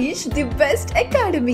Harish, the best academy.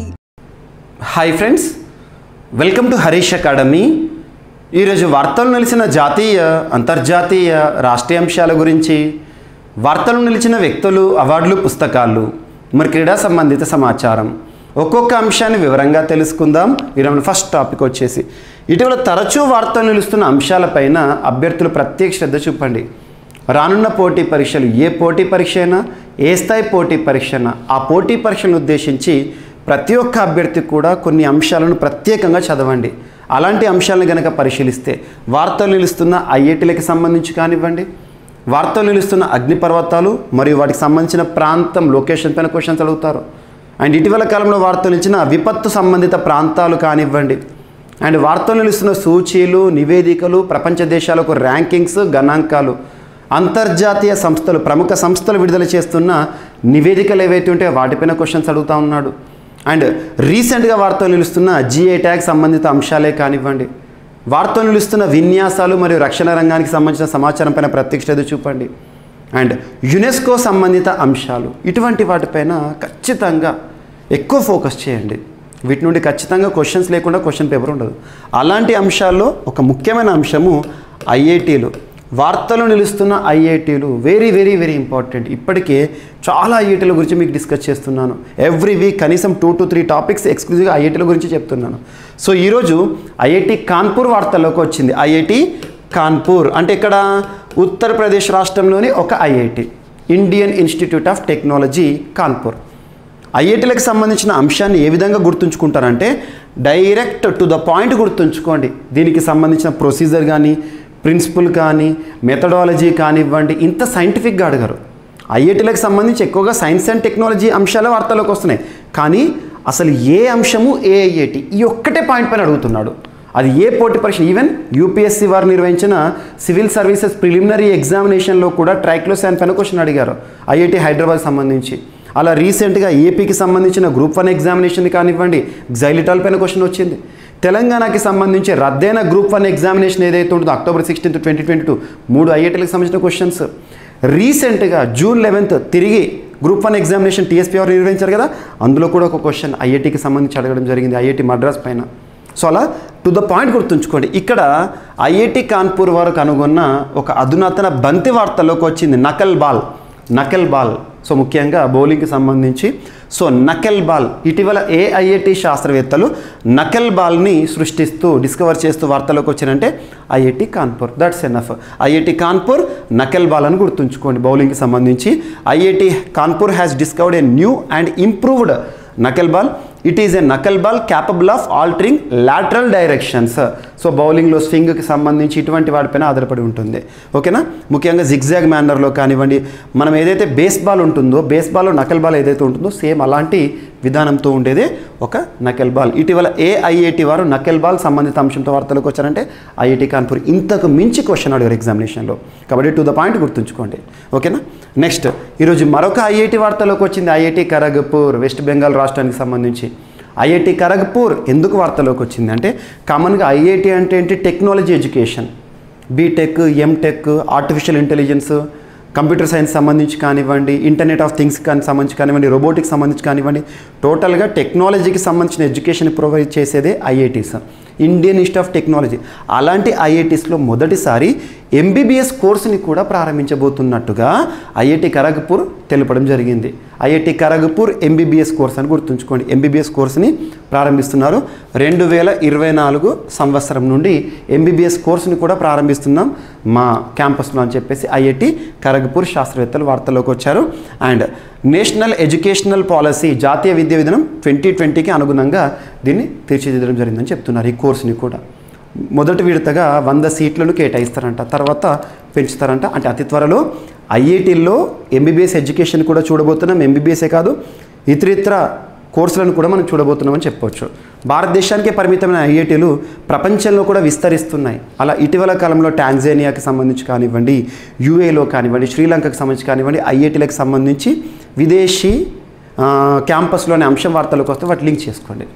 Hi friends welcome to Harish academy ఈరోజు వార్తలు నిలిచిన జాతీయ అంతర్జాతీయ రాష్ట్రీయ అంశాల గురించి వార్తలు నిలిచిన వ్యక్తులు అవార్డులు పుస్తకాలు మరి క్రీడా సంబంధిత సమాచారం ఒక్కొక్క అంశాన్ని వివరంగా తెలుసుకుందాం ఈరోజు ఫస్ట్ టాపిక్ వచ్చేసి ఇటీవల తరచూ వార్తలు నిలుస్తున్న అంశాలపైన అభ్యర్థులు ప్రత్యేక శ్రద్ధ చూపండి రానున్న పోటీ పరీక్షలు ఏ పోటీ పరీక్ష అయినా ఏ స్థాయి పోటీ పరీక్ష అయినా ఆ పోటీ పరీక్షలను ఉద్దేశించి ప్రతి ఒక్క అభ్యర్థి కూడా కొన్ని అంశాలను ప్రత్యేకంగా చదవండి అలాంటి అంశాలను గనక పరిశీలిస్తే వార్తలు నిలుస్తున్న ఐఐటీలకు సంబంధించి కానివ్వండి వార్తలు నిలుస్తున్న అగ్నిపర్వతాలు మరియు వాటికి సంబంధించిన ప్రాంతం లొకేషన్ పైన క్వశ్చన్స్ అడుగుతారు అండ్ ఇటీవల కాలంలో వార్తలు ఇచ్చిన విపత్తు సంబంధిత ప్రాంతాలు కానివ్వండి అండ్ వార్తలు నిలుస్తున్న సూచీలు నివేదికలు ప్రపంచ దేశాలకు ర్యాంకింగ్స్ గణాంకాలు అంతర్జాతీయ సంస్థలు ప్రముఖ సంస్థలు విడుదల చేస్తున్న నివేదికలు ఏవైతే ఉంటే వాటిపైన క్వశ్చన్స్ అడుగుతూ ఉన్నాడు అండ్ రీసెంట్గా వార్తలు నిలుస్తున్న జిఐ ట్యాగ్ సంబంధిత అంశాలే కానివ్వండి వార్తలు నిలుస్తున్న విన్యాసాలు మరియు రక్షణ రంగానికి సంబంధించిన సమాచారం పైన ప్రత్యేక శ్రద్ధ చూపండి అండ్ యునెస్కో సంబంధిత అంశాలు ఇటువంటి వాటిపైన ఖచ్చితంగా ఎక్కువ ఫోకస్ చేయండి వీటి నుండి ఖచ్చితంగా క్వశ్చన్స్ లేకుండా క్వశ్చన్ పేపర్ ఉండదు అలాంటి అంశాల్లో ఒక ముఖ్యమైన అంశము ఐఐటీలు వార్తలు నిలుస్తున్న ఐఐటీలు వెరీ వెరీ వెరీ ఇంపార్టెంట్ ఇప్పటికే చాలా ఐఐటీల గురించి మీకు డిస్కస్ చేస్తున్నాను ఎవ్రీ వీక్ కనీసం టూ టు త్రీ టాపిక్స్ ఎక్స్క్లూజివ్గా ఐఐటీల గురించి చెప్తున్నాను సో ఈరోజు ఐఐటి కాన్పూర్ వార్తల్లోకి వచ్చింది ఐఐటి కాన్పూర్ అంటే ఇక్కడ ఉత్తరప్రదేశ్ రాష్ట్రంలోని ఒక IIT Indian Institute of Technology Kanpur ఐఐటీలకు సంబంధించిన అంశాన్ని ఏ విధంగా గుర్తుంచుకుంటారంటే డైరెక్ట్ టు ద పాయింట్ గుర్తుంచుకోండి దీనికి సంబంధించిన ప్రొసీజర్ కానీ ప్రిన్సిపల్ కానీ మెథడాలజీ కానివ్వండి ఇంత సైంటిఫిక్గా అడగరు ఐఐటీలకు సంబంధించి ఎక్కువగా సైన్స్ అండ్ టెక్నాలజీ అంశాలే వార్తలోకి వస్తున్నాయి కానీ అసలు ఏ అంశము ఏ ఐఐటి ఈ ఒక్కటే పాయింట్ పైన అడుగుతున్నాడు అది ఏ పోటీ పరీక్ష ఈవెన్ యూపీఎస్సీ వారు నిర్వహించిన సివిల్ సర్వీసెస్ ప్రిలిమినరీ ఎగ్జామినేషన్లో కూడా ట్రైక్లోసాన్ పైన క్వశ్చన్ అడిగారు ఐఐటి హైదరాబాద్ సంబంధించి అలా రీసెంట్గా ఏపీకి సంబంధించిన గ్రూప్ వన్ ఎగ్జామినేషన్ కానివ్వండి జైలిటాల్ పైన క్వశ్చన్ వచ్చింది తెలంగాణకి సంబంధించి రద్దయిన గ్రూప్ వన్ ఎగ్జామినేషన్ ఏదైతే ఉంటుందో October sixteenth twenty twenty two మూడు ఐఐటీలకు సంబంధించిన క్వశ్చన్స్ రీసెంట్గా జూన్ లెవెన్త్ తిరిగి గ్రూప్ వన్ ఎగ్జామినేషన్ టీఎస్పీ వారు నిర్వహించారు కదా అందులో కూడా ఒక క్వశ్చన్ ఐఐటీకి సంబంధించి అడగడం జరిగింది ఐఐటి మద్రాస్ పైన సో అలా టు ద పాయింట్ గుర్తుంచుకోండి ఇక్కడ ఐఐటి కాన్పూర్ వారు కనుగొన్న ఒక అధునాతన బంతి వార్తలోకి వచ్చింది knuckle ball knuckle ball so ముఖ్యంగా బౌలింగ్కి సంబంధించి సో నకెల్ బాల్ ఇటీవల ఏ ఐఐటి శాస్త్రవేత్తలు నకెల్ బాల్ని సృష్టిస్తూ డిస్కవర్ చేస్తూ వార్తలోకి వచ్చినంటే IIT Kanpur that's enough IIT Kanpur knuckle ball అని గుర్తుంచుకోండి బౌలింగ్కి సంబంధించి IIT Kanpur has discovered a new and improved knuckle ball it is a knuckle ball capable of altering lateral directions so బౌలింగ్లో స్వింగ్కి సంబంధించి ఇటువంటి వాటిపైన ఆధారపడి ఉంటుంది ఓకేనా ముఖ్యంగా జిగ్జాగ్ మేనర్లో కానివ్వండి మనం ఏదైతే బేస్ బాల్ ఉంటుందో బేస్ బాల్లో నకల్ బాల్ ఏదైతే ఉంటుందో సేమ్ అలాంటి విధానంతో ఉండేదే ఒక నకెల్ బాల్ ఇటీవల ఏ ఐఐటి వారు నకెల్ బాల్ సంబంధిత అంశంతో వార్తలకు వచ్చారంటే ఐఐటి కాన్పూర్ ఇంతకు మించి క్వశ్చన్ అడిగారు ఎగ్జామినేషన్లో కాబట్టి టు ద పాయింట్ గుర్తుంచుకోండి ఓకేనా నెక్స్ట్ ఈరోజు మరొక ఐఐటి వార్తలోకి వచ్చింది ఐఐటి ఖరగ్పూర్ వెస్ట్ బెంగాల్ రాష్ట్రానికి సంబంధించి ఐఐటి ఖరగ్పూర్ ఎందుకు వార్తలోకి వచ్చింది అంటే కామన్గా ఐఐటి అంటే ఏంటి technology education BTech MTech artificial intelligence computer science సంబంధించి కానివ్వండి ఇంటర్నెట్ ఆఫ్ థింగ్స్ కానీ సంబంధించి కానివ్వండి రోబోటిక్స్ సంబంధించి కానివ్వండి టోటల్గా టెక్నాలజీకి సంబంధించిన ఎడ్యుకేషన్ ప్రొవైడ్ చేసేదే IITs Indian Institute of Technology అలాంటి ఐఐటీస్లో మొదటిసారి ఎంబీబీఎస్ కోర్సుని కూడా ప్రారంభించబోతున్నట్టుగా ఐఐటి ఖరగ్పూర్ తెలపడం జరిగింది ఐఐటి ఖరగ్పూర్ ఎంబీబీఎస్ కోర్స్ అని గుర్తుంచుకోండి ఎంబీబీఎస్ కోర్సుని ప్రారంభిస్తున్నారు రెండు వేల ఇరవై నాలుగు సంవత్సరం నుండి ఎంబీబీఎస్ కోర్సుని కూడా ప్రారంభిస్తున్నాం మా క్యాంపస్లో అని చెప్పేసి ఐఐటి ఖరగ్పూర్ శాస్త్రవేత్తలు వార్తల్లోకి వచ్చారు అండ్ నేషనల్ ఎడ్యుకేషనల్ పాలసీ జాతీయ విద్యా విధానం ట్వంటీ ట్వంటీకి అనుగుణంగా దీన్ని తీర్చిదిద్దడం జరిగిందని చెప్తున్నారు ఈ కోర్సుని కూడా మొదటి విడతగా వంద సీట్లను కేటాయిస్తారంట తర్వాత పెంచుతారంట అంటే అతి త్వరలో ఐఐటీల్లో ఎంబీబీఎస్ ఎడ్యుకేషన్ కూడా చూడబోతున్నాం ఎంబీబీఎస్ఏ కాదు ఇతరితర కోర్సులను కూడా మనం చూడబోతున్నామని చెప్పవచ్చు భారతదేశానికే పరిమితమైన ఐఐటీలు ప్రపంచంలో కూడా విస్తరిస్తున్నాయి అలా ఇటీవల కాలంలో టాంజానియాకి సంబంధించి కానివ్వండి యూఏలో కానివ్వండి శ్రీలంకకి సంబంధించి కానివ్వండి ఐఐటీలకు సంబంధించి విదేశీ ఆ, క్యాంపస్లోని అంశం వార్తలకు వస్తే వాటి లింక్ చేసుకోండి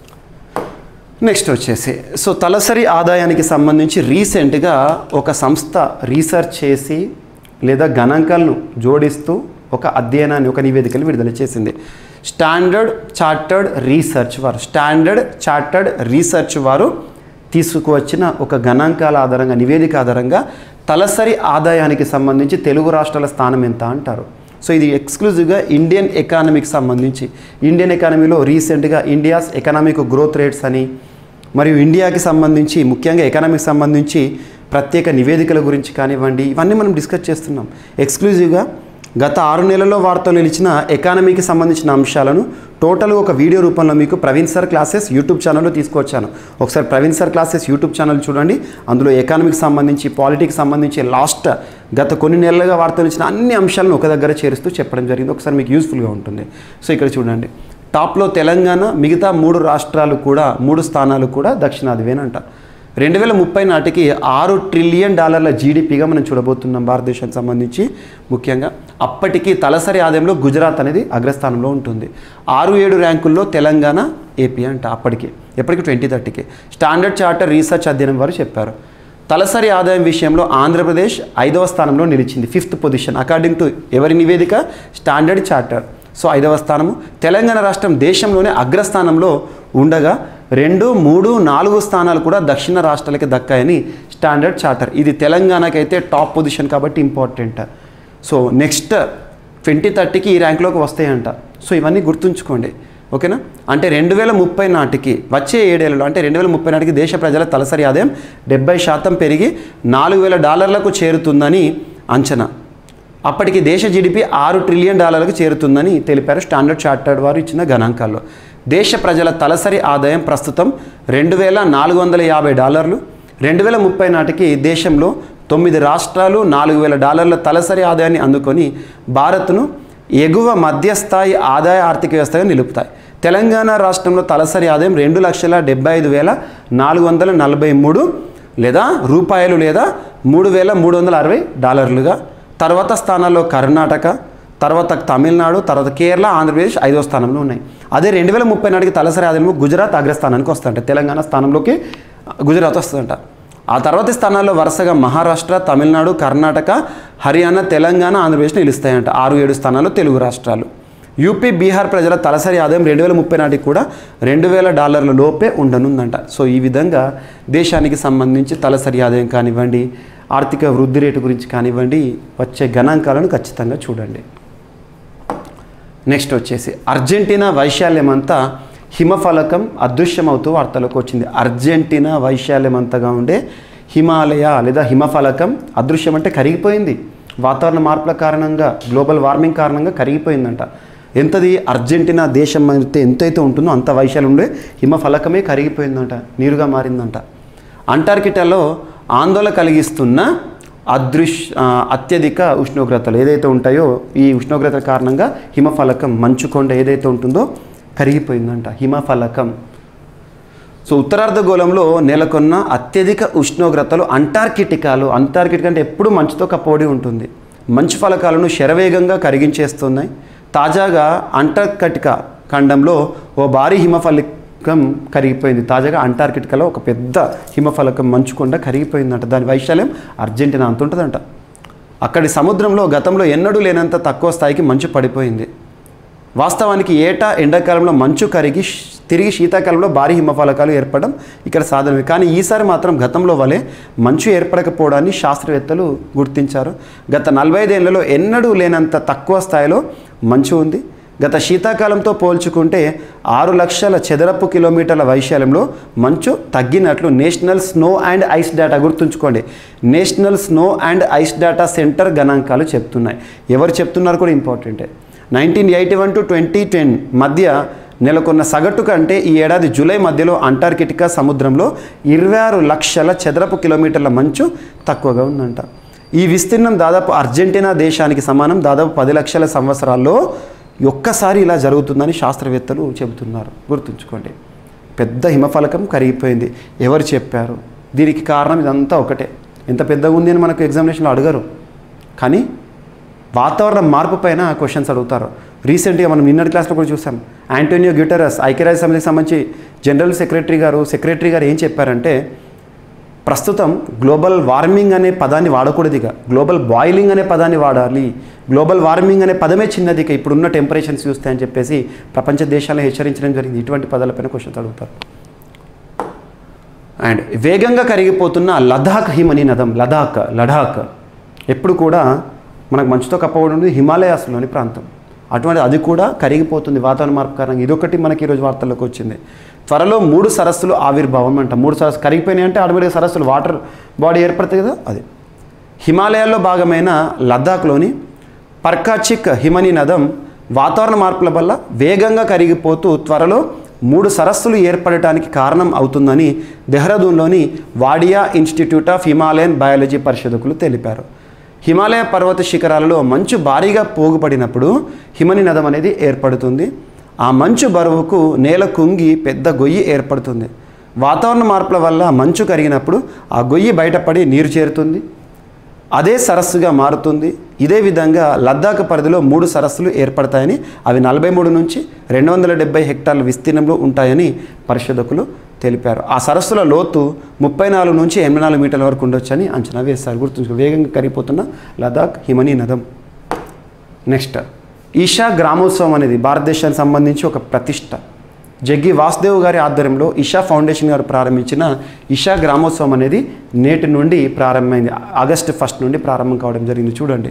నెక్స్ట్ వచ్చేసి సో తలసరి ఆదాయానికి సంబంధించి రీసెంట్గా ఒక సంస్థ రీసెర్చ్ చేసి లేదా గణాంకాలను జోడిస్తూ ఒక అధ్యయనాన్ని ఒక నివేదికను విడుదల చేసింది స్టాండర్డ్ చార్టర్డ్ రీసెర్చ్ వారు స్టాండర్డ్ చార్టర్డ్ రీసెర్చ్ వారు తీసుకువచ్చిన ఒక గణాంకాల ఆధారంగా నివేదిక ఆధారంగా తలసరి ఆదాయానికి సంబంధించి తెలుగు రాష్ట్రాల స్థానం ఎంత అంటారు సో ఇది ఎక్స్క్లూజివ్గా ఇండియన్ ఎకానమీకి సంబంధించి ఇండియన్ ఎకానమీలో రీసెంట్గా ఇండియాస్ ఎకనామిక్ గ్రోత్ రేట్స్ అని మరియు ఇండియాకి సంబంధించి ముఖ్యంగా ఎకనామిక్ సంబంధించి ప్రత్యేక నివేదికల గురించి కానివ్వండి ఇవన్నీ మనం డిస్కస్ చేస్తున్నాం ఎక్స్క్లూజివ్గా గత ఆరు నెలల్లో వార్తలు నిలిచిన ఎకానమీకి సంబంధించిన అంశాలను టోటల్ ఒక వీడియో రూపంలో మీకు ప్రవీణ్ సార్ క్లాసెస్ యూట్యూబ్ ఛానల్లో తీసుకొచ్చాను ఒకసారి Praveen sir classes YouTube channel చూడండి అందులో ఎకానమీకి సంబంధించి పాలిటిక్స్ సంబంధించి లాస్ట్ గత కొన్ని నెలలుగా వార్తలు ఇచ్చిన అన్ని అంశాలను ఒక దగ్గర చేరుస్తూ చెప్పడం జరిగింది ఒకసారి మీకు యూస్ఫుల్గా ఉంటుంది సో ఇక్కడ చూడండి టాప్లో తెలంగాణ మిగతా మూడు రాష్ట్రాలు కూడా మూడు స్థానాలు కూడా దక్షిణాదివేనంట రెండు వేల ముప్పై నాటికి ఆరు ట్రిలియన్ డాలర్ల జీడిపిగా మనం చూడబోతున్నాం భారతదేశానికి సంబంధించి ముఖ్యంగా అప్పటికి తలసరి ఆదాయంలో గుజరాత్ అనేది అగ్రస్థానంలో ఉంటుంది ఆరు ఏడు ర్యాంకుల్లో తెలంగాణ ఏపీ అంట అప్పటికి ఎప్పటికి ట్వంటీ థర్టీకి స్టాండర్డ్ చార్టర్ రీసెర్చ్ అధ్యయనం వారు చెప్పారు తలసరి ఆదాయం విషయంలో ఆంధ్రప్రదేశ్ ఐదవ స్థానంలో నిలిచింది ఫిఫ్త్ పొజిషన్ అకార్డింగ్ టు ఎవరి నివేదిక స్టాండర్డ్ చార్టర్ సో ఐదవ స్థానము తెలంగాణ రాష్ట్రం దేశంలోనే అగ్రస్థానంలో ఉండగా రెండు మూడు నాలుగు స్థానాలు కూడా దక్షిణ రాష్ట్రాలకి దక్కాయని స్టాండర్డ్ చార్టర్ ఇది తెలంగాణకి అయితే టాప్ పొజిషన్ కాబట్టి ఇంపార్టెంట్ సో నెక్స్ట్ ట్వంటీ థర్టీకి ఈ ర్యాంక్లోకి వస్తాయంట సో ఇవన్నీ గుర్తుంచుకోండి ఓకేనా అంటే రెండు వేల ముప్పై నాటికి వచ్చే ఏడేళ్ళలో అంటే రెండు వేల ముప్పై నాటికి దేశ ప్రజల తలసరి ఆదాయం డెబ్బై శాతం పెరిగి నాలుగు వేల డాలర్లకు చేరుతుందని అంచనా అప్పటికి దేశ జీడిపి ఆరు ట్రిలియన్ డాలర్లకు చేరుతుందని తెలిపారు స్టాండర్డ్ చార్టర్డ్ వారు ఇచ్చిన గణాంకాల్లో దేశ ప్రజల తలసరి ఆదాయం ప్రస్తుతం రెండు వేల నాలుగు వందల యాభై డాలర్లు రెండు వేల ముప్పై నాటికి దేశంలో తొమ్మిది రాష్ట్రాలు నాలుగు వేల డాలర్ల తలసరి ఆదాయాన్ని అందుకొని భారత్ను ఎగువ మధ్యస్థాయి ఆదాయ ఆర్థిక వ్యవస్థగా నిలుపుతాయి తెలంగాణ రాష్ట్రంలో తలసరి ఆదాయం రెండు లక్షల డెబ్బై ఐదు వేల నాలుగు వందల నలభై మూడు లేదా రూపాయలు లేదా మూడు వేల మూడు వందల అరవై డాలర్లుగా తర్వాత స్థానాల్లో కర్ణాటక తర్వాత తమిళనాడు తర్వాత కేరళ ఆంధ్రప్రదేశ్ ఐదో స్థానంలో ఉన్నాయి అదే రెండు వేల ముప్పై నాటికి తలసరి ఆదాయం గుజరాత్ అగ్రస్థానానికి వస్తుందంట తెలంగాణ స్థానంలోకి గుజరాత్ వస్తుందంట ఆ తర్వాతి స్థానాల్లో వరుసగా మహారాష్ట్ర తమిళనాడు కర్ణాటక హర్యానా తెలంగాణ ఆంధ్రప్రదేశ్ నిలుస్తాయంట ఆరు ఏడు స్థానాల్లో తెలుగు రాష్ట్రాలు యూపీ బీహార్ ప్రజల తలసరి ఆదాయం రెండు వేల ముప్పై నాటికి కూడా రెండు వేల డాలర్ల లోపే ఉండనుందంట సో ఈ విధంగా దేశానికి సంబంధించి తలసరి ఆదాయం కానివ్వండి ఆర్థిక వృద్ధి రేటు గురించి కానివ్వండి వచ్చే గణాంకాలను ఖచ్చితంగా చూడండి నెక్స్ట్ వచ్చేసి అర్జెంటీనా వైశాల్యం అంతా హిమఫలకం అదృశ్యమవుతూ వార్తలకు వచ్చింది అర్జెంటీనా వైశాల్యం అంతగా ఉండే హిమాలయ లేదా హిమఫలకం అదృశ్యం అంటే కరిగిపోయింది వాతావరణ మార్పుల కారణంగా గ్లోబల్ వార్మింగ్ కారణంగా కరిగిపోయిందంట ఎంతది అర్జెంటీనా దేశం అయితే ఎంతైతే ఉంటుందో అంత వైశాల్యం ఉండే హిమఫలకమే కరిగిపోయిందంట నీరుగా మారిందంట అంటార్కిటాలో ఆందోళన కలిగిస్తున్న అదృశ్ ఆ, అత్యధిక ఉష్ణోగ్రతలు ఏదైతే ఉంటాయో ఈ ఉష్ణోగ్రతల కారణంగా హిమఫలకం మంచుకొండ ఏదైతే ఉంటుందో కరిగిపోయిందంట హిమఫలకం సో ఉత్తరార్ధగోళంలో నెలకొన్న అత్యధిక ఉష్ణోగ్రతలు అంటార్కిటికాలో అంటార్కిటికా అంటే ఎప్పుడు మంచుతో కప్పబడి ఉంటుంది మంచు ఫలకాలను శరవేగంగా కరిగించేస్తున్నాయి తాజాగా అంటార్కటికా ఖండంలో ఓ భారీ హిమఫలకం కరిగిపోయింది తాజాగా అంటార్కిటికాలో ఒక పెద్ద హిమఫలకం మంచుకొండ కరిగిపోయిందంట దాని వైశాల్యం అర్జెంటీనా అంత ఉంటుందంట అక్కడి సముద్రంలో గతంలో ఎన్నడూ లేనంత తక్కువ స్థాయికి మంచు పడిపోయింది వాస్తవానికి ఏటా ఎండాకాలంలో మంచు కరిగి శ్- తిరిగి శీతాకాలంలో భారీ హిమఫలకాలు ఏర్పడడం ఇక్కడ సాధనమే కానీ ఈసారి మాత్రం గతంలో వలె మంచు ఏర్పడకపోవడాన్ని శాస్త్రవేత్తలు గుర్తించారు గత నలభై ఐదేళ్లలో ఎన్నడూ లేనంత తక్కువ స్థాయిలో మంచు ఉంది గత శీతాకాలంతో పోల్చుకుంటే ఆరు లక్షల చదరపు కిలోమీటర్ల వైశాల్యంలో మంచు తగ్గినట్లు National Snow and Ice Data గుర్తుంచుకోండి National Snow and Ice Data Center గణాంకాలు చెప్తున్నాయి ఎవరు చెప్తున్నారు కూడా ఇంపార్టెంటే nineteen eighty one to twenty ten మధ్య నెలకొన్న సగటు కంటే ఈ ఏడాది జూలై మధ్యలో అంటార్కిటికా సముద్రంలో ఇరవై ఆరు లక్షల చదరపు కిలోమీటర్ల మంచు తక్కువగా ఉందంట ఈ విస్తీర్ణం దాదాపు అర్జెంటీనా దేశానికి సమానం దాదాపు పది లక్షల సంవత్సరాల్లో ఒక్కసారి ఇలా జరుగుతుందని శాస్త్రవేత్తలు చెబుతున్నారు గుర్తుంచుకోండి పెద్ద హిమఫలకం కరిగిపోయింది ఎవరు చెప్పారు దీనికి కారణం ఇదంతా ఒకటే ఎంత పెద్దగా ఉంది అని మనకు ఎగ్జామినేషన్లో అడగరు కానీ వాతావరణ మార్పు పైన క్వశ్చన్స్ అడుగుతారు రీసెంట్గా మనం నిన్నటి క్లాస్లో కూడా చూసాం యాంటోనియో గ్యూటరస్ ఐక్యరాజ్య సమితికి సంబంధించి జనరల్ సెక్రటరీ గారు సెక్రటరీ గారు ఏం చెప్పారంటే ప్రస్తుతం గ్లోబల్ వార్మింగ్ అనే పదాన్ని వాడకూడదు ఇక గ్లోబల్ బాయిలింగ్ అనే పదాన్ని వాడాలి గ్లోబల్ వార్మింగ్ అనే పదమే చిన్నది ఇక ఇప్పుడున్న టెంపరేచర్స్ చూస్తే అని చెప్పేసి ప్రపంచ దేశాలను హెచ్చరించడం జరిగింది ఇటువంటి పదాలపైన క్వశ్చన్స్ అడుగుతారు అండ్ వేగంగా కరిగిపోతున్న లదాఖ్ హిమని నదం లదాఖ్ లడాక్ ఎప్పుడు కూడా మనకు మంచుతో కప్పబడి ఉంది హిమాలయాస్లోని ప్రాంతం అటువంటి అది కూడా కరిగిపోతుంది వాతావరణ మార్పు కారణంగా ఇదొకటి మనకి ఈరోజు వార్తల్లోకి వచ్చింది త్వరలో మూడు సరస్సులు ఆవిర్భావం అంట మూడు సరస్సు కరిగిపోయినాయి అంటే ఆటోమేటిక్గా సరస్సులు వాటర్ బాడీ ఏర్పడుతుంది కదా అది హిమాలయాల్లో భాగమైన లద్దాఖ్లోని పర్కాచిక్ హిమని నదం వాతావరణ మార్పుల వల్ల వేగంగా కరిగిపోతూ త్వరలో మూడు సరస్సులు ఏర్పడటానికి కారణం అవుతుందని దెహ్రాదూన్లోని Wadia Institute of Himalayan Biology పరిశోధకులు తెలిపారు హిమాలయ పర్వత శిఖరాలలో మంచు భారీగా పోగుపడినప్పుడు హిమని నదం అనేది ఏర్పడుతుంది ఆ మంచు బరువుకు నేల కుంగి పెద్ద గొయ్యి ఏర్పడుతుంది వాతావరణ మార్పుల వల్ల మంచు కరిగినప్పుడు ఆ గొయ్యి బయటపడి నీరు చేరుతుంది అదే సరస్సుగా మారుతుంది ఇదే విధంగా లద్దాఖ్ పరిధిలో మూడు సరస్సులు ఏర్పడతాయని అవి నలభై మూడు నుంచి రెండు వందల డెబ్బై హెక్టార్ల విస్తీర్ణంలో ఉంటాయని పరిశోధకులు తెలిపారు ఆ సరస్సుల లోతు ముప్పై నాలుగు నుంచి ఎనభై నాలుగు మీటర్ల వరకు ఉండొచ్చని అంచనా వేశారు గుర్తుంచుకో వేగంగా కరిగిపోతున్న లదాఖ్ హిమనీ నదం నెక్స్ట్ ఈషా గ్రామోత్సవం అనేది భారతదేశానికి సంబంధించి ఒక ప్రతిష్ట జగ్గి వాసుదేవ్ గారి ఆధ్వర్యంలో ఇషా ఫౌండేషన్ గారు ప్రారంభించిన ఇషా గ్రామోత్సవం అనేది నేటి నుండి ప్రారంభమైంది ఆగస్టు ఫస్ట్ నుండి ప్రారంభం కావడం జరిగింది చూడండి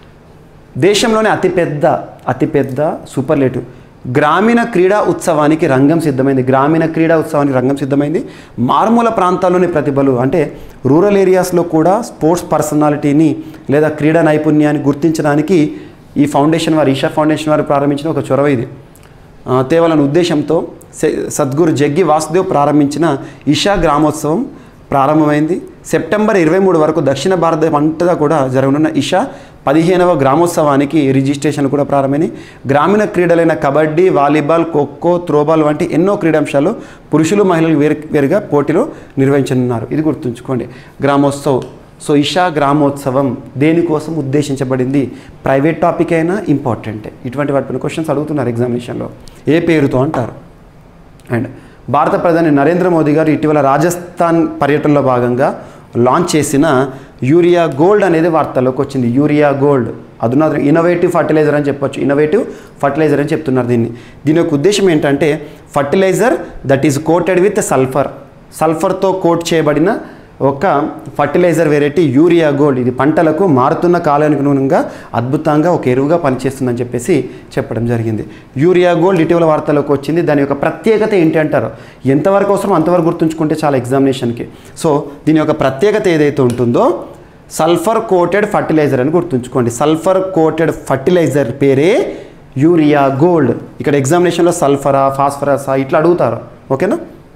దేశంలోనే అతిపెద్ద అతిపెద్ద సూపర్లేటివ్ గ్రామీణ క్రీడా ఉత్సవానికి రంగం సిద్ధమైంది గ్రామీణ క్రీడా ఉత్సవానికి రంగం సిద్ధమైంది మారుమూల ప్రాంతాల్లోని ప్రతిభలు అంటే రూరల్ ఏరియాస్లో కూడా స్పోర్ట్స్ పర్సనాలిటీని లేదా క్రీడా నైపుణ్యాన్ని గుర్తించడానికి ఈ ఫౌండేషన్ వారు ఈషా ఫౌండేషన్ వారు ప్రారంభించిన ఒక చొరవ ఇది ఆ, తేవాలనే ఉద్దేశంతో సె- సద్గురు జగ్గి వాసుదేవ్ ప్రారంభించిన ఈషా గ్రామోత్సవం ప్రారంభమైంది సెప్టెంబర్ ఇరవై మూడు వరకు దక్షిణ భారతదేశం అంతటా కూడా జరగనున్న ఇషా పదిహేనవ గ్రామోత్సవానికి రిజిస్ట్రేషన్ కూడా ప్రారంభమైంది గ్రామీణ క్రీడలైన కబడ్డీ వాలీబాల్ ఖోఖో త్రోబాల్ వంటి ఎన్నో క్రీడాంశాలు పురుషులు మహిళలు వేరు వేరుగా పోటీలో నిర్వహించనున్నారు ఇది గుర్తుంచుకోండి గ్రామోత్సవ్ సో ఇషా గ్రామోత్సవం దేనికోసం ఉద్దేశించబడింది ప్రైవేట్ టాపిక్ అయినా ఇంపార్టెంటే ఇటువంటి వాటిపైన క్వశ్చన్స్ అడుగుతున్నారు ఎగ్జామినేషన్లో ఏ పేరుతో అంటారు అండ్ భారత ప్రధాని నరేంద్ర మోదీ గారు ఇటీవల రాజస్థాన్ పర్యటనలో భాగంగా లాంచ్ చేసిన యూరియా గోల్డ్ అనేది వార్తల్లోకి వచ్చింది యూరియా గోల్డ్ అధునాతన ఇన్నోవేటివ్ ఫర్టిలైజర్ అని చెప్పొచ్చు ఇన్నోవేటివ్ ఫర్టిలైజర్ అని చెప్తున్నారు దీన్ని దీని యొక్క ఉద్దేశం ఏంటంటే fertiliser that is coated with sulphur సల్ఫర్తో కోట్ చేయబడిన ఒక ఫర్టిలైజర్ వెరైటీ యూరియా గోల్డ్ ఇది పంటలకు మారుతున్న కాలానికి అనుగుణంగా అద్భుతంగా ఒక ఎరువుగా పనిచేస్తుందని చెప్పేసి చెప్పడం జరిగింది యూరియా గోల్డ్ ఇటీవల వార్తలోకి వచ్చింది దాని యొక్క ప్రత్యేకత ఏంటి అంటారు ఎంతవరకు అవసరం అంతవరకు గుర్తుంచుకుంటే చాలా ఎగ్జామినేషన్కి సో దీని యొక్క ప్రత్యేకత ఏదైతే ఉంటుందో సల్ఫర్ కోటెడ్ ఫర్టిలైజర్ అని గుర్తుంచుకోండి సల్ఫర్ కోటెడ్ ఫర్టిలైజర్ పేరే యూరియా గోల్డ్ ఇక్కడ ఎగ్జామినేషన్లో సల్ఫరా ఫాస్ఫరసా ఇట్లా అడుగుతారు ఓకేనా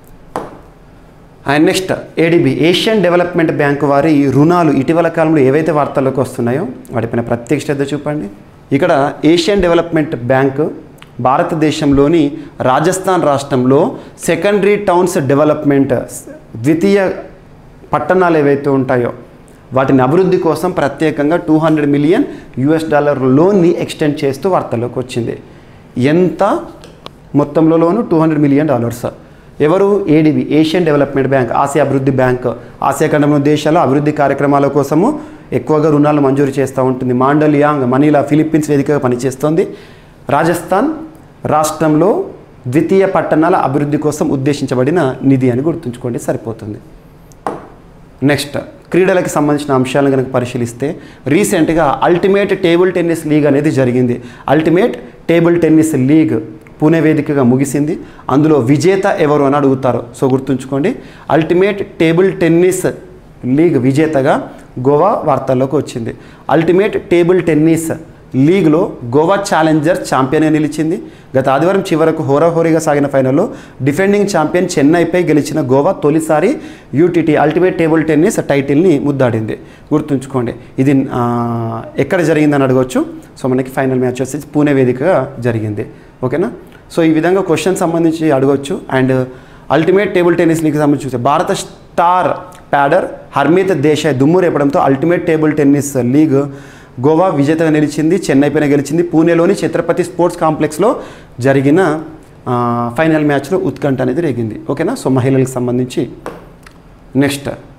and next ADB Asian Development Bank వారి రుణాలు ఇటీవల కాలంలో ఏవైతే వార్తల్లోకి వస్తున్నాయో వాటిపైన ప్రత్యేక శ్రద్ధ చూపండి ఇక్కడ ఏషియన్ డెవలప్మెంట్ బ్యాంక్ భారతదేశంలోని రాజస్థాన్ రాష్ట్రంలో సెకండరీ టౌన్స్ డెవలప్మెంట్ ద్వితీయ పట్టణాలు ఏవైతే ఉంటాయో వాటిని అభివృద్ధి కోసం ప్రత్యేకంగా two hundred million US dollar లోన్ని ఎక్స్టెండ్ చేస్తూ వార్తల్లోకి వచ్చింది ఎంత మొత్తంలో loan two hundred million dollars ఎవరు ADB Asian Development Bank Asia అభివృద్ధి బ్యాంక్ ఆసియా ఖండంలో దేశాల అభివృద్ధి కార్యక్రమాల కోసము ఎక్కువగా రుణాలు మంజూరు చేస్తూ ఉంటుంది మాండలియాంగ్ మనీలా ఫిలిప్పీన్స్ వేదికగా పనిచేస్తోంది రాజస్థాన్ రాష్ట్రంలో ద్వితీయ పట్టణాల అభివృద్ధి కోసం ఉద్దేశించబడిన నిధి అని గుర్తుంచుకోండి సరిపోతుంది నెక్స్ట్ క్రీడలకు సంబంధించిన అంశాలను కనుక పరిశీలిస్తే రీసెంట్గా అల్టిమేట్ టేబుల్ టెన్నిస్ లీగ్ అనేది జరిగింది Ultimate Table Tennis League Pune వేదికగా ముగిసింది అందులో విజేత ఎవరు అని అడుగుతారు సో గుర్తుంచుకోండి అల్టిమేట్ టేబుల్ టెన్నిస్ లీగ్ విజేతగా గోవా వార్తల్లోకి వచ్చింది అల్టిమేట్ టేబుల్ టెన్నిస్ లీగ్లో గోవా ఛాలెంజర్ ఛాంపియన్గా నిలిచింది గత ఆదివారం చివరకు హోరాహోరీగా సాగిన ఫైనల్లో డిఫెండింగ్ ఛాంపియన్ చెన్నైపై గెలిచిన గోవా తొలిసారి యూటీటీ అల్టిమేట్ టేబుల్ టెన్నిస్ టైటిల్ని ముద్దాడింది గుర్తుంచుకోండి ఇది ఆ, ఎక్కడ జరిగిందని అడగవచ్చు సో మనకి ఫైనల్ మ్యాచ్ వచ్చేసి పూణే వేదికగా జరిగింది ఓకేనా సో ఈ విధంగా క్వశ్చన్ సంబంధించి అడగవచ్చు and Ultimate Table Tennis League సంబంధించి చూస్తే భారత స్టార్ ప్యాడర్ హర్మిత్ దేశాయ్ దుమ్ము రేపడంతో Ultimate Table Tennis League Goa విజేతగా నిలిచింది చెన్నై పైన గెలిచింది పూణేలోని ఛత్రపతి స్పోర్ట్స్ కాంప్లెక్స్లో జరిగిన ఆ, ఫైనల్ మ్యాచ్లో ఉత్కంఠ అనేది రేగింది ఓకేనా సో మహిళలకు సంబంధించి నెక్స్ట్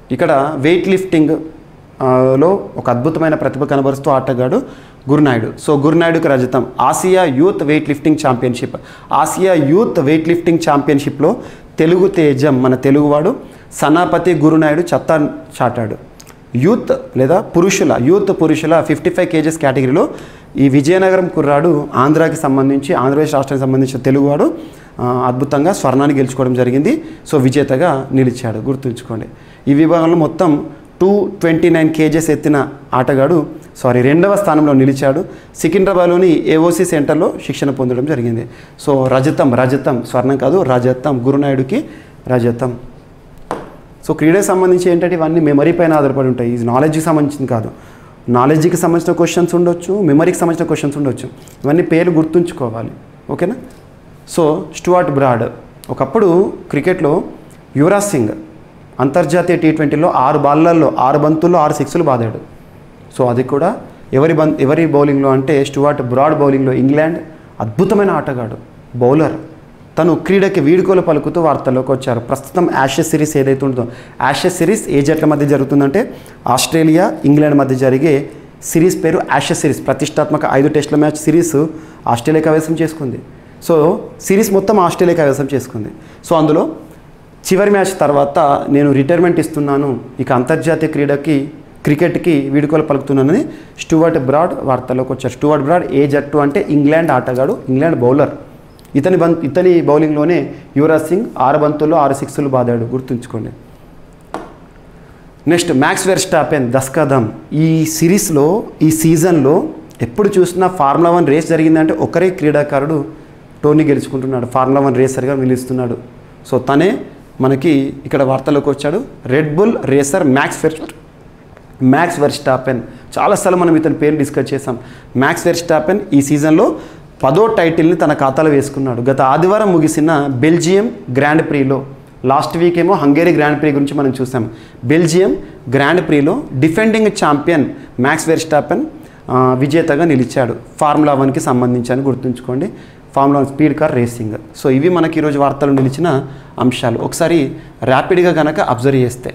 ఇక్కడ వెయిట్ లిఫ్టింగ్ ఆ, లో ఒక అద్భుతమైన ప్రతిభ కనబరుస్తూ ఆటగాడు గురునాయుడు సో గురునాయుడుకి రజతం Asia youth weightlifting championship Asia youth weightlifting ఛాంపియన్షిప్లో తెలుగు తేజం మన తెలుగువాడు సనాపతి గురునాయుడు చత్తా చాటాడు యూత్ లేదా పురుషుల యూత్ పురుషుల ఫిఫ్టీ ఫైవ్ కేజెస్ కేటగిరీలో ఈ విజయనగరం కుర్రాడు ఆంధ్రాకి సంబంధించి ఆంధ్రప్రదేశ్ రాష్ట్రానికి సంబంధించిన తెలుగువాడు ఆ, అద్భుతంగా స్వర్ణాన్ని గెలుచుకోవడం జరిగింది సో విజేతగా నిలిచాడు గుర్తుంచుకోండి ఈ విభాగంలో మొత్తం టూ ట్వంటీ నైన్ కేజెస్ ఎత్తిన ఆటగాడు సారీ రెండవ స్థానంలో నిలిచాడు సికింద్రాబాద్లోని ఏఓసి సెంటర్లో శిక్షణ పొందడం జరిగింది సో రజతం రజతం స్వర్ణం కాదు రజతం గురునాయుడుకి రజతం సో క్రీడకు సంబంధించి ఏంటంటే ఇవన్నీ మెమరీ పైన ఆధారపడి ఉంటాయి ఇది నాలెడ్జ్కి సంబంధించింది కాదు నాలెడ్జ్కి సంబంధించిన క్వశ్చన్స్ ఉండొచ్చు మెమరీకి సంబంధించిన క్వశ్చన్స్ ఉండొచ్చు ఇవన్నీ పేర్లు గుర్తుంచుకోవాలి ఓకేనా సో స్టువార్ట్ బ్రాడ్ ఒకప్పుడు క్రికెట్లో యువరాజ్ సింగ్ అంతర్జాతీయ టీ ట్వంటీలో ఆరు బాళ్ళల్లో ఆరు బంతుల్లో ఆరు సిక్స్లు బాదాడు సో అది కూడా ఎవరి బం ఎవరి బౌలింగ్లో అంటే స్టువార్ట్ బ్రాడ్ బౌలింగ్లో ఇంగ్లాండ్ అద్భుతమైన ఆటగాడు బౌలర్ తను క్రీడకి వీడుకోలు పలుకుతూ వార్తల్లోకి వచ్చారు ప్రస్తుతం యాషెస్ సిరీస్ ఏదైతే ఉంటుందో యాషెస్ సిరీస్ ఏ జట్ల మధ్య జరుగుతుందంటే ఆస్ట్రేలియా ఇంగ్లాండ్ మధ్య జరిగే సిరీస్ పేరు యాషెస్ సిరీస్ ప్రతిష్టాత్మక ఐదు టెస్టుల మ్యాచ్ సిరీస్ ఆస్ట్రేలియా కైవసం చేసుకుంది సో సిరీస్ మొత్తం ఆస్ట్రేలియా కైవసం చేసుకుంది సో అందులో చివరి మ్యాచ్ తర్వాత నేను రిటైర్మెంట్ ఇస్తున్నాను ఇక అంతర్జాతీయ క్రీడకి క్రికెట్కి వీడుకోలు పలుకుతున్నానని స్టూవర్ట్ బ్రాడ్ వార్తల్లోకి వచ్చారు స్టూవర్ట్ బ్రాడ్ ఏ జట్టు అంటే ఇంగ్లాండ్ ఆటగాడు ఇంగ్లాండ్ బౌలర్ ఇతని బం ఇతని బౌలింగ్లోనే యువరాజ్ సింగ్ ఆరు బంతుల్లో ఆరు సిక్స్లు బాదాడు గుర్తుంచుకోండి నెక్స్ట్ మ్యాక్స్ వెర్స్టాపెన్ దస్కదం ఈ సిరీస్లో ఈ సీజన్లో ఎప్పుడు చూసినా ఫార్ములా వన్ రేస్ జరిగిందంటే ఒకరే క్రీడాకారుడు టోర్నీ గెలుచుకుంటున్నాడు ఫార్ములా వన్ రేసర్గా నిలుస్తున్నాడు సో తనే మనకి ఇక్కడ వార్తల్లోకి వచ్చాడు రెడ్ బుల్ రేసర్ మ్యాక్స్ వెర్స్ట్ మ్యాక్స్ వెర్స్టాపెన్ చాలాసార్లు మనం ఇతని పేరు డిస్కస్ చేసాం మ్యాక్స్ వెర్స్టాపెన్ ఈ సీజన్లో పదో టైటిల్ని తన ఖాతాలో వేసుకున్నాడు గత ఆదివారం ముగిసిన బెల్జియం గ్రాండ్ ప్రీలో లాస్ట్ వీక్ ఏమో హంగేరీ గ్రాండ్ ప్రీ గురించి మనం చూసాం బెల్జియం గ్రాండ్ ప్రీలో డిఫెండింగ్ ఛాంపియన్ మ్యాక్స్ వెర్స్టాపెన్ ఆ, విజేతగా నిలిచాడు ఫార్ములా వన్కి సంబంధించి అని గుర్తుంచుకోండి Formula One speed car racing so ఇవి మనకి ఈరోజు వార్తలు నిలిచిన అంశాలు ఒకసారి ర్యాపిడ్గా కనుక అబ్జర్వ్ చేస్తే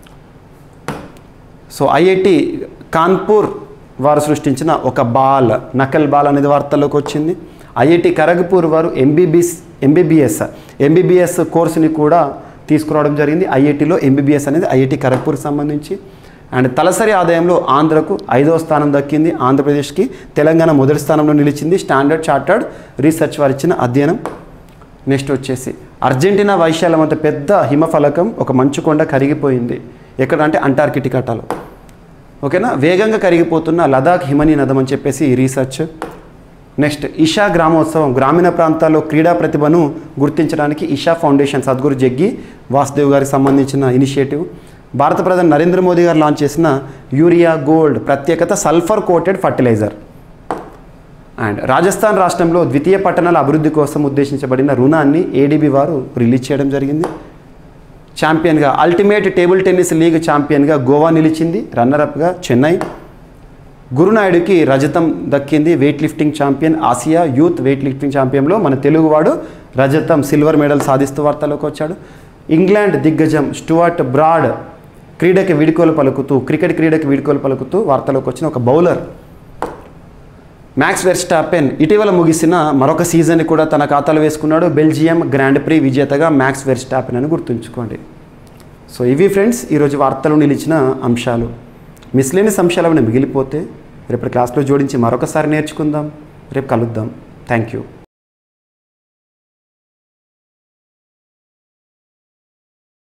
సో ఐఐటి కాన్పూర్ వారు సృష్టించిన ఒక బాల్ నకల్ బాల్ అనేది వార్తల్లోకి వచ్చింది ఐఐటి ఖరగ్పూర్ వారు ఎంబీబీఎస్ ఎంబీబీఎస్ ఎంబీబీఎస్ కోర్సుని కూడా తీసుకురావడం జరిగింది ఐఐటిలో ఎంబీబీఎస్ అనేది ఐఐటి ఖరగ్పూర్కి సంబంధించి అండ్ తలసరి ఆదాయంలో ఆంధ్రకు ఐదవ స్థానం దక్కింది ఆంధ్రప్రదేశ్కి తెలంగాణ మొదటి స్థానంలో నిలిచింది స్టాండర్డ్ చార్టర్డ్ రీసెర్చ్ వారు ఇచ్చిన అధ్యయనం నెక్స్ట్ వచ్చేసి అర్జెంటీనా వైశాల్యం అంత పెద్ద హిమఫలకం ఒక మంచు కొండ కరిగిపోయింది ఎక్కడ అంటే అంటార్కిటికాటాలో ఓకేనా వేగంగా కరిగిపోతున్న లదాఖ్ హిమనీ నదం అని చెప్పేసి ఈ రీసెర్చ్ నెక్స్ట్ ఇషా గ్రామోత్సవం గ్రామీణ ప్రాంతాల్లో క్రీడా ప్రతిభను గుర్తించడానికి ఇషా ఫౌండేషన్ సద్గురు జగ్గి వాసుదేవ్ గారికి సంబంధించిన ఇనిషియేటివ్ భారత ప్రధాని నరేంద్ర మోదీ గారు లాంచ్ చేసిన యూరియా గోల్డ్ ప్రత్యేకత sulphur coated fertiliser and Rajasthan రాష్ట్రంలో ద్వితీయ పట్టణాల అభివృద్ధి కోసం ఉద్దేశించబడిన రుణాన్ని ఏడీబీ వారు రిలీజ్ చేయడం జరిగింది ఛాంపియన్గా అల్టిమేట్ టేబుల్ టెన్నిస్ లీగ్ ఛాంపియన్గా గోవా నిలిచింది రన్నరప్గా చెన్నై గురునాయుడికి రజతం దక్కింది weightlifting champion Asia youth weightlifting ఛాంపియన్లో మన తెలుగువాడు రజతం సిల్వర్ మెడల్ సాధిస్తూ వార్తలోకి వచ్చాడు ఇంగ్లాండ్ దిగ్గజం స్టువర్ట్ బ్రాడ్ క్రీడకి వీడుకోలు పలుకుతూ క్రికెట్ క్రీడకి వీడుకోలు పలుకుతూ వార్తలోకి వచ్చిన ఒక బౌలర్ మ్యాక్స్ వెర్స్టాపెన్ ఇటీవల ముగిసిన మరొక సీజన్ కూడా తన ఖాతాలో వేసుకున్నాడు బెల్జియం గ్రాండ్ ప్రీ విజేతగా మ్యాక్స్ వెర్స్టాపెన్ అని గుర్తుంచుకోండి సో ఇవి ఫ్రెండ్స్ ఈరోజు వార్తలు నిలిచిన అంశాలు మిస్లేనియస్ అంశాలు ఏమైనా మిగిలిపోతే రేపటి క్లాస్లో జోడించి మరొకసారి నేర్చుకుందాం రేపు కలుద్దాం థ్యాంక్ యూ